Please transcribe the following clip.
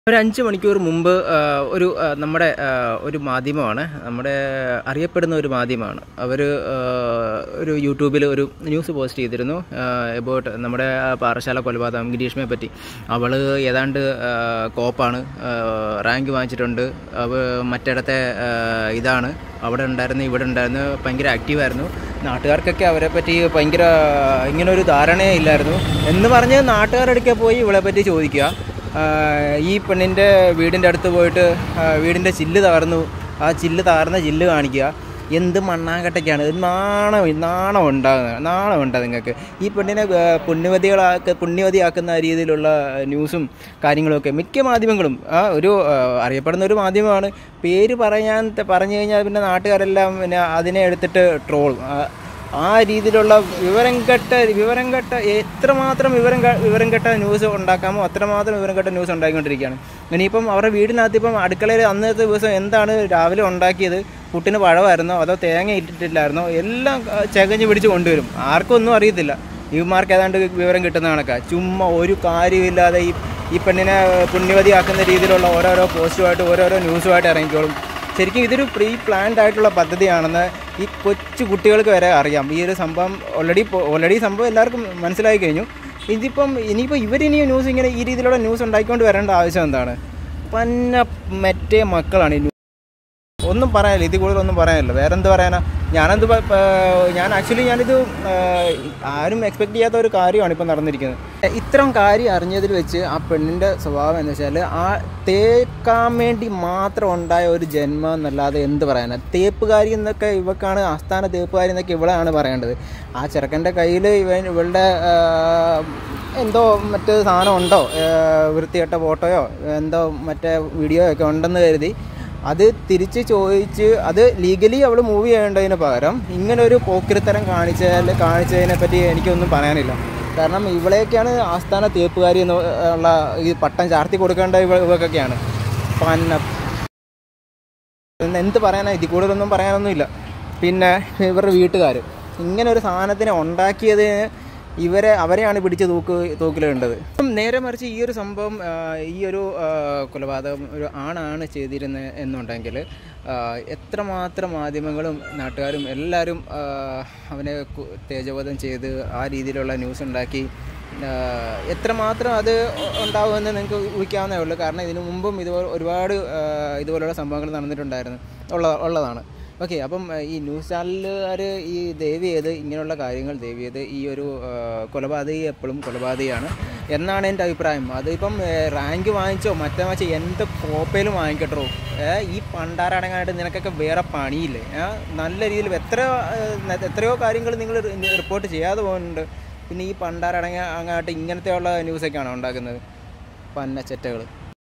ഒരു അഞ്ച് മണിക്കൂർ മുമ്പ് ആ, ഒരു ആ, നമ്മുടെ ആ, ഒരു മാധ്യമമാണ് നമ്മുടെ അറിയപ്പെടുന്ന ഒരു മാധ്യമമാണ് അവർ ഒരു യൂട്യൂബിൽ ഒരു ന്യൂസ് പോസ്റ്റ് ചെയ്തിരുന്നു എബൌട്ട് നമ്മുടെ ആ പാറശാല കൊലപാതകം ഗിരീഷ്മയെ പറ്റി അവൾ ഏതാണ്ട് ആ, കോപ്പാണ് ആ, റാങ്ക് വാങ്ങിച്ചിട്ടുണ്ട് അവ മറ്റിടത്തെ ആ, ഇതാണ് അവിടെ ഉണ്ടായിരുന്നു ഇവിടെ ഉണ്ടായിരുന്നു ഭയങ്കര ആക്റ്റീവായിരുന്നു നാട്ടുകാർക്കൊക്കെ അവരെ പറ്റി ഭയങ്കര ഇങ്ങനെ ഒരു ധാരണയേ ഇല്ലായിരുന്നു എന്ന് പറഞ്ഞ് നാട്ടുകാരടുക്കെ പോയി ഇവളെ പറ്റി ചോദിക്കുക ആ, ഈ പെണ്ണിൻ്റെ വീടിൻ്റെ അടുത്ത് പോയിട്ട് ആ, വീടിൻ്റെ ചില്ല് തകർന്നു ആ ചില്ല് തകർന്ന ചില്ല് കാണിക്കുക എന്ത് മണ്ണാങ്കട്ടയ്ക്കാണ് ഇത് നാണം നാണം ഉണ്ടാകുന്നത് നാണം ഉണ്ടാ നിങ്ങൾക്ക് ഈ പെണ്ണിനെ ആ, പുണ്യവതികളാക്ക പുണ്യവതിയാക്കുന്ന രീതിയിലുള്ള ന്യൂസും കാര്യങ്ങളൊക്കെ മിക്ക മാധ്യമങ്ങളും ആ ഒരു ആ, അറിയപ്പെടുന്ന ഒരു മാധ്യമമാണ് പേര് പറയാൻ ത- പറഞ്ഞു കഴിഞ്ഞാൽ പിന്നെ നാട്ടുകാരെല്ലാം പിന്നെ അതിനെ എടുത്തിട്ട് ട്രോൾ ആ രീതിയിലുള്ള വിവരം കെട്ട വിവരം കെട്ട എത്രമാത്രം വിവരം ക- വിവരം കെട്ട ന്യൂസ് ഉണ്ടാക്കാമോ അത്രമാത്രം വിവരം കെട്ട ന്യൂസ് ഉണ്ടാക്കിക്കൊണ്ടിരിക്കുകയാണ് ഇനിയിപ്പം അവരുടെ വീടിനകത്ത് ഇപ്പം അടുക്കളയിൽ അന്നത്തെ ദിവസം എന്താണ് രാവിലെ ഉണ്ടാക്കിയത് പുട്ടിന് പഴമായിരുന്നോ അതോ തേങ്ങ ഇട്ടിട്ടില്ലായിരുന്നോ എല്ലാം ആ, ചകഞ്ഞ് പിടിച്ച് കൊണ്ടുവരും ആർക്കും ഒന്നും അറിയത്തില്ല ഇവന്മാർക്ക് ഏതാണ്ട് വിവരം കിട്ടുന്ന കണക്കാ ചുമ്മാ ഒരു കാര്യമില്ലാതെ ഈ ഈ പെണ്ണിനെ പുണ്യവതിയാക്കുന്ന രീതിയിലുള്ള ഓരോരോ പോസ്റ്റുമായിട്ട് ഓരോരോ ന്യൂസുമായിട്ട് ഇറങ്ങിക്കോളും ശരിക്കും ഇതൊരു പ്രീ പ്ലാൻഡ് ആയിട്ടുള്ള പദ്ധതിയാണെന്ന് ഈ കൊച്ചു കുട്ടികൾക്ക് വരെ അറിയാം ഈ ഒരു സംഭവം ഓൾറെഡി ഓൾറെഡി സംഭവം എല്ലാവർക്കും മനസ്സിലായി കഴിഞ്ഞു ഇതിപ്പം ഇനിയിപ്പോൾ ഇവരിനി ന്യൂസ് ഇങ്ങനെ ഈ രീതിയിലുള്ള ന്യൂസ് ഉണ്ടാക്കിക്കൊണ്ട് വരേണ്ട ആവശ്യം എന്താണ് പന്ന മറ്റേ മക്കളാണ് ഈ ഒന്നും പറയാനില്ല ഇതിൽ കൂടുതൽ ഒന്നും പറയാനില്ല വേറെ എന്ത് പറയാനാ ഞാനെന്ത് പ- പ- ഞാൻ ആക്ച്വലി ഞാനിത് ആ, ആരും എക്സ്പെക്ട് ചെയ്യാത്ത ഒരു കാര്യമാണ് ഇപ്പം നടന്നിരിക്കുന്നത് ഇത്തരം കാര്യം അറിഞ്ഞതിൽ വെച്ച് ആ പെണ്ണിൻ്റെ സ്വഭാവം എന്ന് വെച്ചാൽ ആ തേക്കാൻ വേണ്ടി മാത്രം ഉണ്ടായ ഒരു ജന്മം എന്നല്ലാതെ എന്ത് പറയാനാ തേപ്പുകാരി എന്നൊക്കെ ഇവക്കാണ് ആസ്ഥാന തേപ്പുകാരി എന്നൊക്കെ ഇവളാണ് പറയേണ്ടത് ആ ചെറുക്കൻ്റെ കയ്യിൽ ഇവൻ ഇവളുടെ ആ, എന്തോ മറ്റ് സാധനം ഉണ്ടോ ആ, വൃത്തികെട്ട ഫോട്ടോയോ എന്തോ മറ്റേ വീഡിയോ ഒക്കെ ഉണ്ടെന്ന് കരുതി അത് തിരിച്ച് ചോദിച്ച് അത് ലീഗലി അവൾ മൂവ് ചെയ്യേണ്ടതിന് പകരം ഇങ്ങനെ ഒരു പോക്കിരിത്തരം കാണിച്ചാൽ കാണിച്ചതിനെ പറ്റി എനിക്കൊന്നും പറയാനില്ല കാരണം ഇവളെയൊക്കെയാണ് ആസ്ഥാന തേപ്പുകാരി എന്ന് ഉള്ള ഈ പട്ടം ചാർത്തി കൊടുക്കേണ്ട ഇവ ഇവക്കൊക്കെയാണ് പന്ന എന്ത് പറയാനാ ഇതിൽ കൂടുതലൊന്നും പറയാനൊന്നുമില്ല പിന്നെ ഇവരുടെ വീട്ടുകാർ ഇങ്ങനെ ഒരു സാധനത്തിനെ ഉണ്ടാക്കിയതിന് ഇവരെ അവരെയാണ് പിടിച്ച് തൂക്ക് തൂക്കിലിടേണ്ടത് ഇപ്പം നേരെ മറിച്ച് ഈ ഒരു സംഭവം ആ, ഈ ഒരു ആ, കൊലപാതകം ഒരു ആണാണ് ചെയ്തിരുന്നത് എന്നുണ്ടെങ്കിൽ ആ, എത്രമാത്രം മാധ്യമങ്ങളും നാട്ടുകാരും എല്ലാവരും ആ, അവനെ കു- തേജോവധം ചെയ്ത് ആ രീതിയിലുള്ള ന്യൂസ് ഉണ്ടാക്കി ആ, എത്രമാത്രം അത് ഉണ്ടാവുമെന്ന് നിങ്ങൾക്ക് ഊഹിക്കാവുന്നേ ഉള്ളൂ കാരണം ഇതിനു മുമ്പും ഇതുപോലെ ഒരുപാട് ആ, ഇതുപോലുള്ള സംഭവങ്ങൾ നടന്നിട്ടുണ്ടായിരുന്നു ഉള്ള ഉള്ളതാണ് ഓക്കെ അപ്പം ആ, ഈ ന്യൂസ് ചാനലുകാർ ഈ ദയവ് ചെയ്ത് ഇങ്ങനെയുള്ള കാര്യങ്ങൾ ദയവ് ചെയ്ത് ഈ ഒരു ആ, കൊലപാതകി എപ്പോഴും കൊലപാതകയാണ് എന്നാണ് എൻ്റെ അഭിപ്രായം അതിപ്പം ഏ, റാങ്ക് വാങ്ങിച്ചോ മറ്റേ വാങ്ങിച്ചോ എന്ത് കോപ്പയിലും വാങ്ങിക്കട്ടോ ഏ, ഈ പണ്ടാരടങ്ങാനായിട്ട് നിനക്കൊക്കെ വേറെ പണിയില്ലേ ഏ? നല്ല രീതിയിൽ എത്ര ഏ, എത്രയോ കാര്യങ്ങൾ നിങ്ങൾ റിപ്പോർട്ട് ചെയ്യാതെ പോകുന്നുണ്ട് പിന്നെ ഈ പണ്ടാരടങ്ങ അങ്ങാട്ട് ഇങ്ങനത്തെയുള്ള ന്യൂസൊക്കെയാണോ ഉണ്ടാക്കുന്നത് പന്ന ചെറ്റകൾ